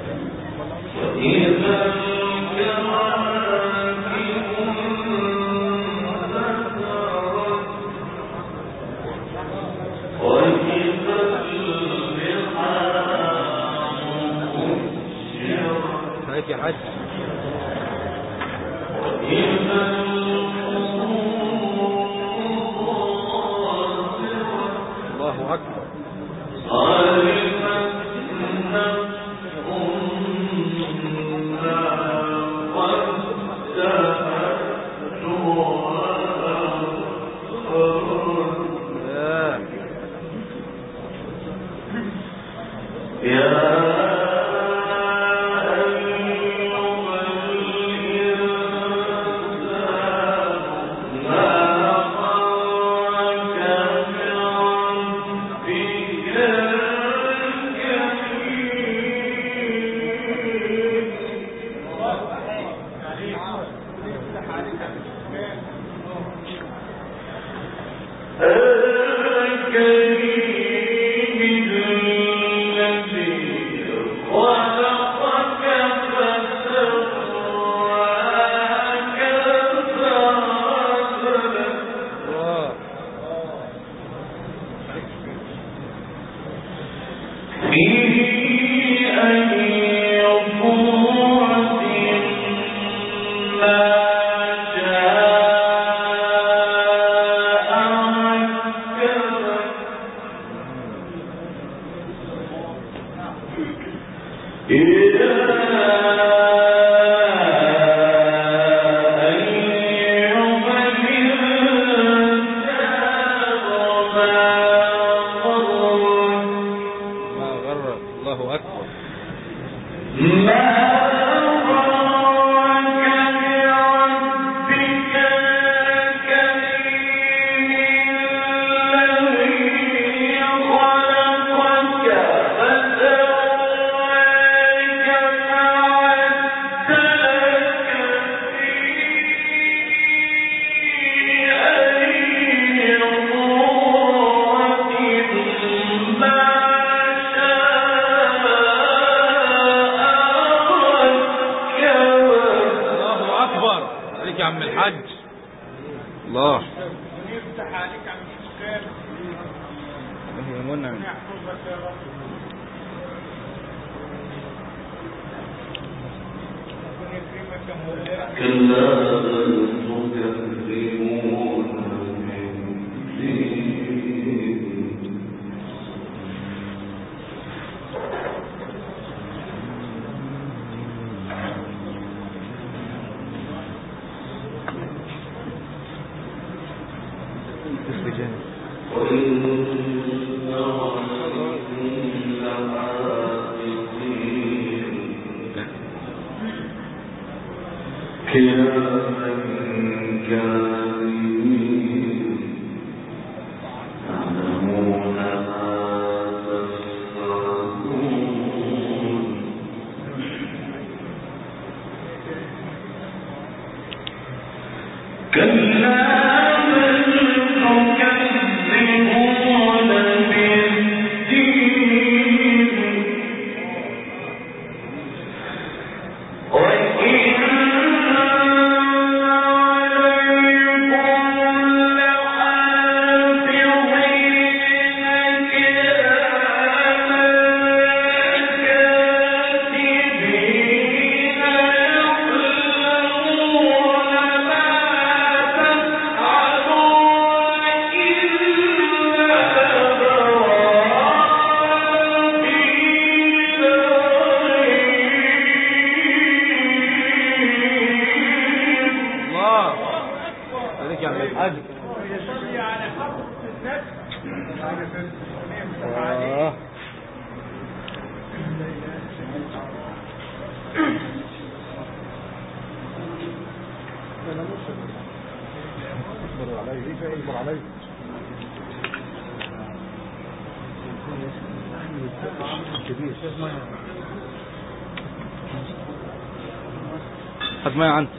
هات ميه انت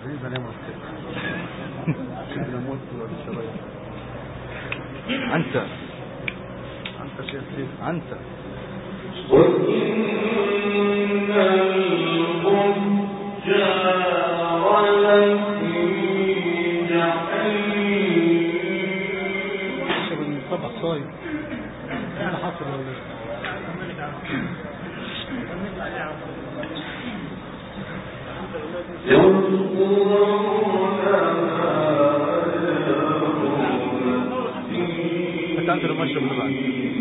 انت انت انت حتى أنت لما أشرب اللي بعد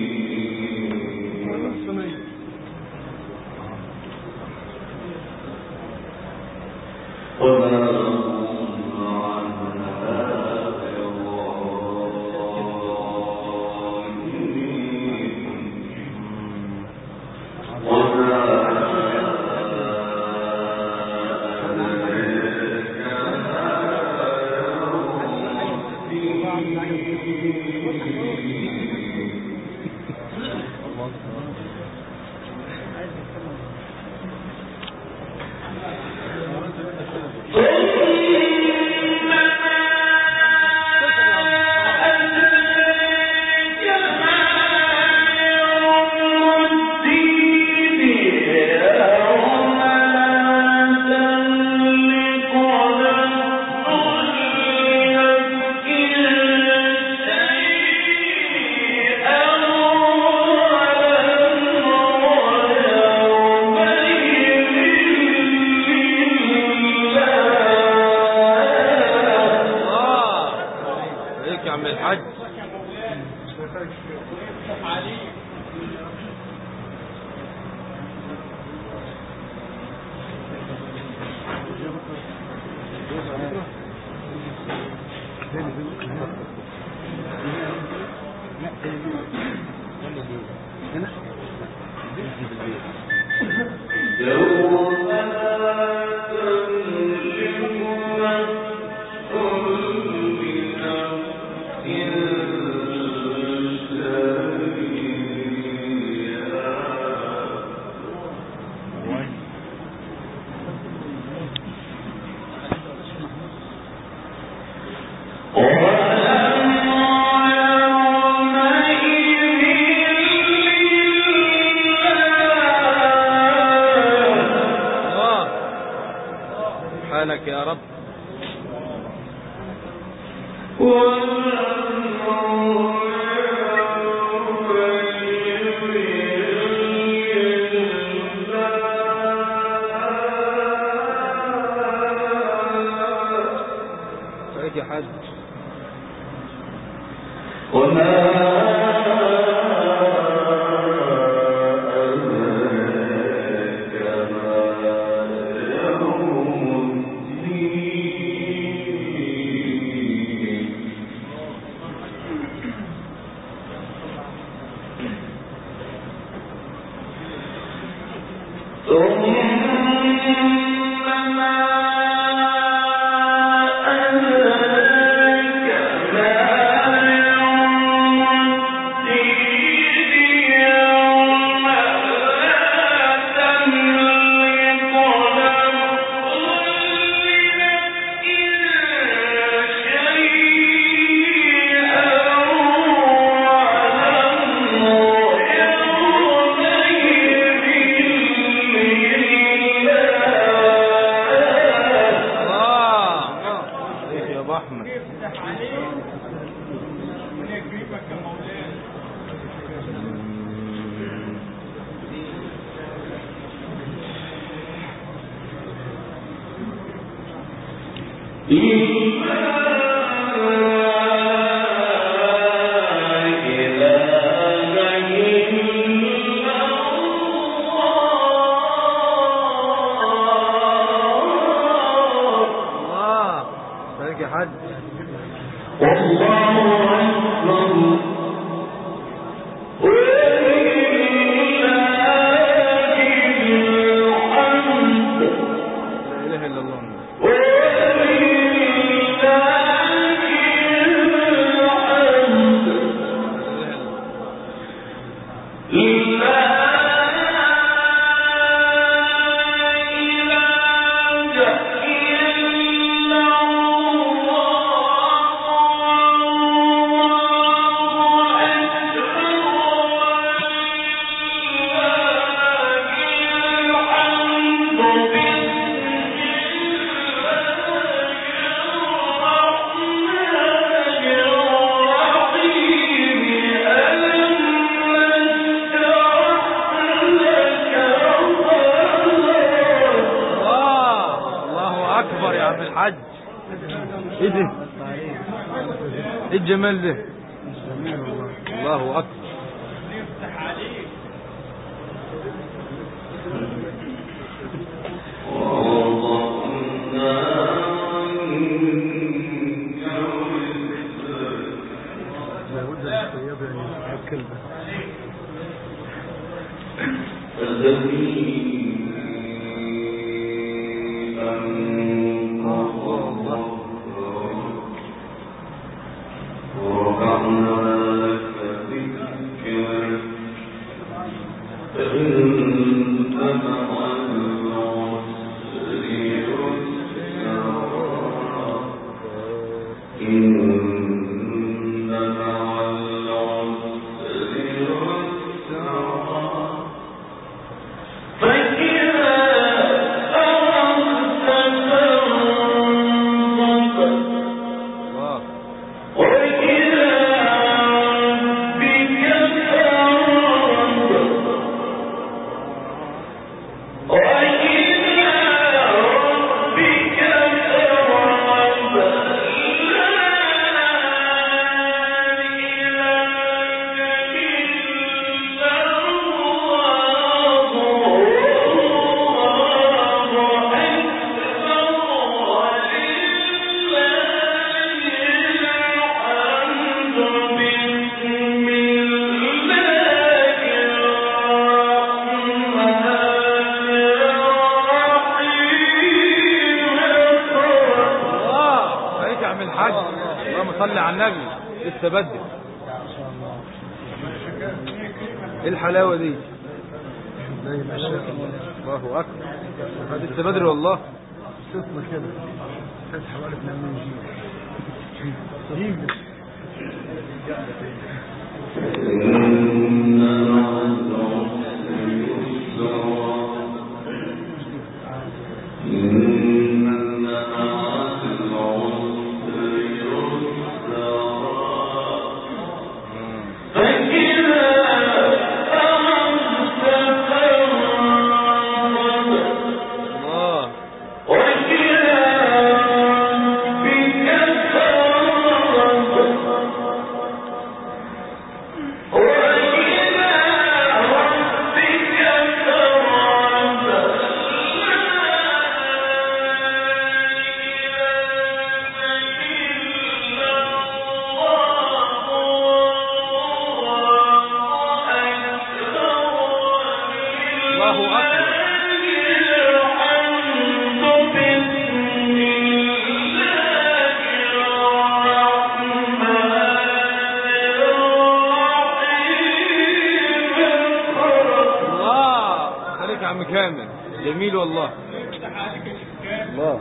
الله عليك يا عم الحاج الله حالك يا رب سعيد يا حاج الله عليك يا ابو احمد الله عليك يا حاج لا اله الا الله لا اله الا الله إله إلا الله حج ايه ده ايه الجمال ده الله اكبر الله الله عليك يا عم الحاج اللهم صل على النبي لسه بدري ايه الحلاوه دي الله اكبر لسه بدري والله صوتنا كده فتح حوالي 80 جيل جيل الله الله اكبر الله عليك يا عم كامل جميل والله الله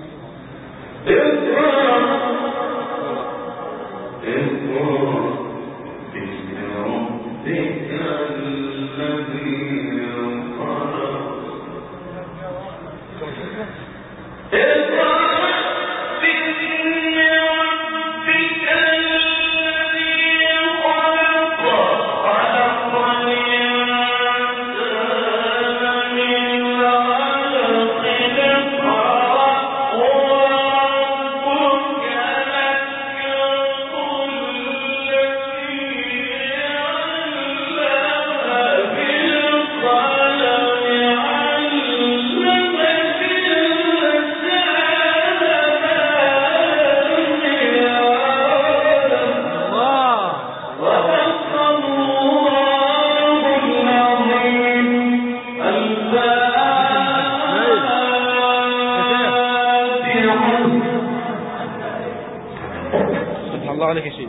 الله فتح الله عليك يا شيخ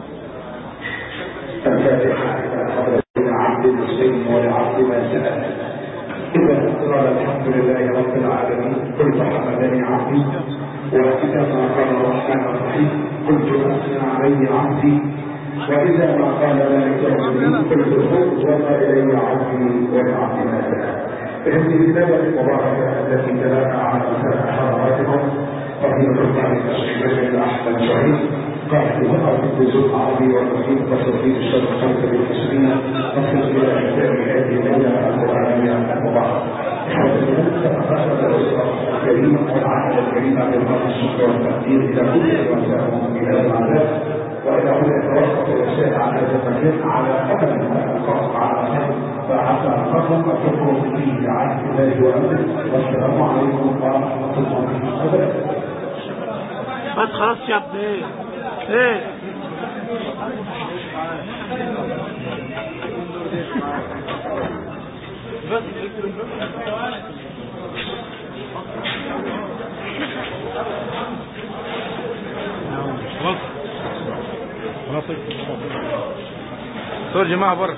الفاتحة لعبد المسلم ولعبد ما سأل إذا قال الحمد لله رب العالمين قلت حمدني عبدي وإذا ما قال الرحمن الرحيم قلت أثنى علي عبدي وإذا ما قال ذلك ربي قلت خذ وما إلي عبدي ولعبدي ما سأل هذه البلد المباركة التي تلاقى على أساس حضراتكم فضيلة الطالب الشيخ أحمد شهيد قائد وقف الجزء العربي والمحيط وتوحيد الشرق خمسة بالتسليم نصل إلى إنتاج هذه الليلة القرآنية المباركة. إخوة الإيمان تتقاسم الأسرة الكريم والعمل الكريم بالفضل الشكر والتقدير الى كل وسائل الى العذاب والى كل يتوقف الرسائل على هذا المكان على امل ان نتوقف على خير فحتى نقدم اترككم في رعايه الله وامره والسلام عليكم ورحمه الله وبركاته بس خلاص يا ابني ايه ايه صور جماعة برا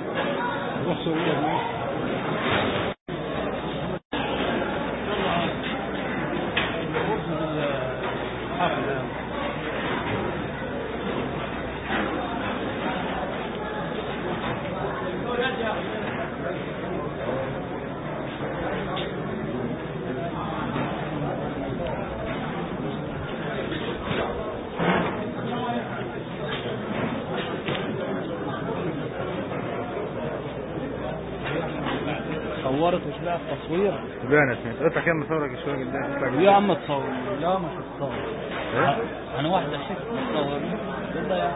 صورت مش بقى التصوير بانت اطلع كده مصورك شوية قدام اطلع يا قدام عم تصور لا مش تصور إيه؟ انا واحد اشك تصور والله يا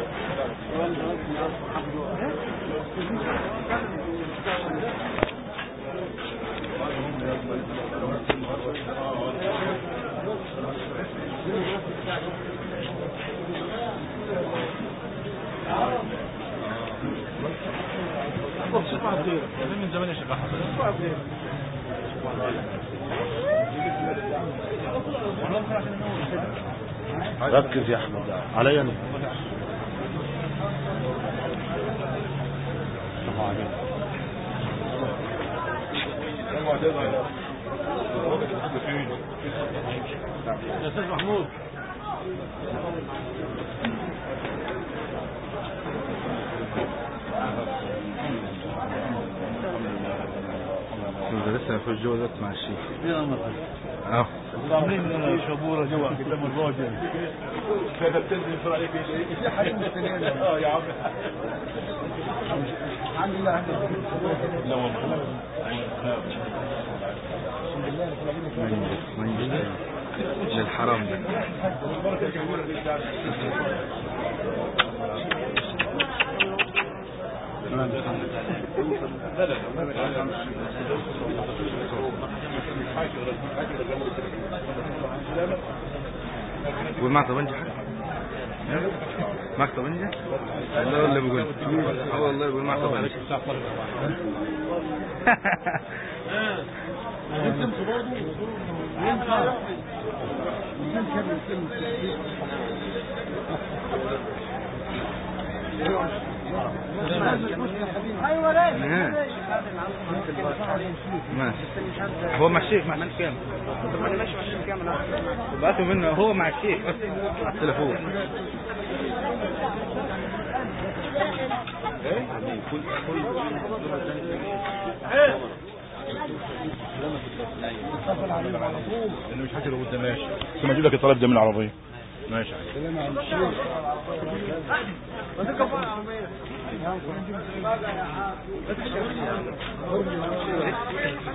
من زمان يا شيخ احمد ركز يا احمد عليا انا يا استاذ محمود ده لسه في الجو دلوقتي مع الشيخ يا عم اهو عاملين شبوره جوا قدام الراجل كده بتنزل يصير عليك ايش اه يا عم الحمد لله عندك لا والله منجز منجز للحرام ده يقول معك طبنجة حاجة معك طبنجة والله ولا بقول اه والله يقول معك طبنجة ماشي ماشي هو مع الشيخ مع الشيخ كام بعته منه هو مع الشيخ بس على التليفون اللي مش حاجه لو قدام ماشي بس ما اجيب لك الطلب ده من العربيه ماشي